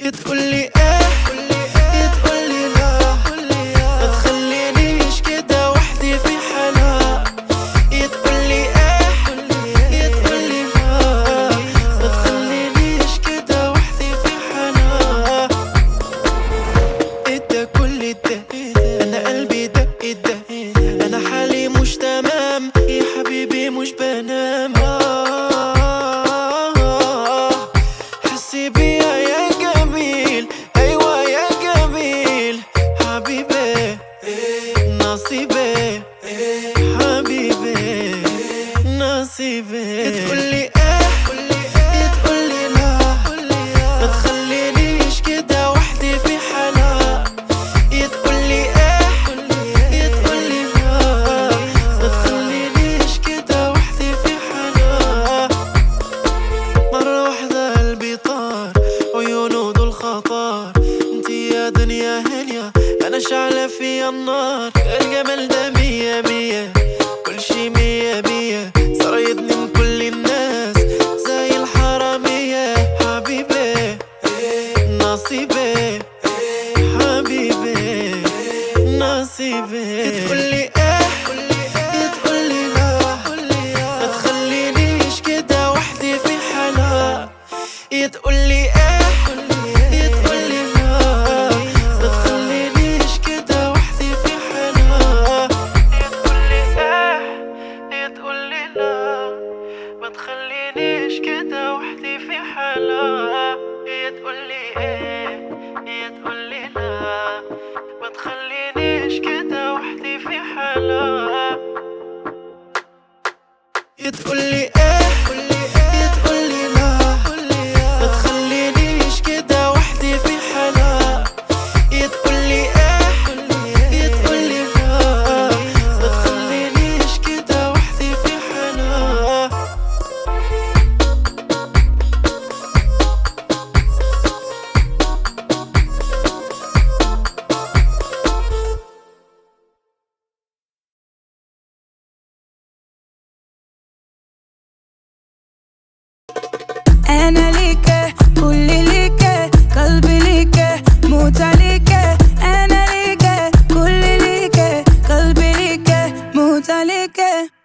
يا تقولي ايه يا تقولي لا ما تخلينيش كده وحدي في حالها يا تقولي ايه يا تقولي لا ما تخلينيش كده وحدي في حالها ادى كل ده انا قلبي دق ده انا حالي مش تمام يا حبيبي مش بنام آه، حسي بيا يا جميل ايوه يا جميل حبيبي نصيبي حبيبي نصيبي تقولي ايه يا تقولي لا ما تخلينيش كده وحدي في حالها يا تقولي ايه يا تقولي لا ما تخلينيش كده وحدي في حالها مرة واحدة قلبي طار عيونه دول خطر انتي يا دنيا هنيا انا شعلة في النار الجمال ده مية مية كل شي مية مية صار يدني كل الناس زي الحرامية حبيبي نصيبي حبيبي نصيبي تقولي ايه يا تقولي لا ما تخلينيش كده وحدي في حالها يا تقولي ايه يا تقولي لا ما تخلينيش كده وحدي في حالها يا تقولي ايه يا تقولي لا ما تخلينيش كده وحدي في حالها يا تقولي ايه يا تقولي لا ما تخلينيش كده وحدي في حالها يا تقولي ايه يا تقولي لا ما تخلينيش كده وحدي في حالها يا تقولي ايه يا تقولي لا ما تخلينيش كده وحدي في حالها انا ليك كل ليك قلبي ليك موت عليك انا ليك كل ليك قلبي ليك موت عليك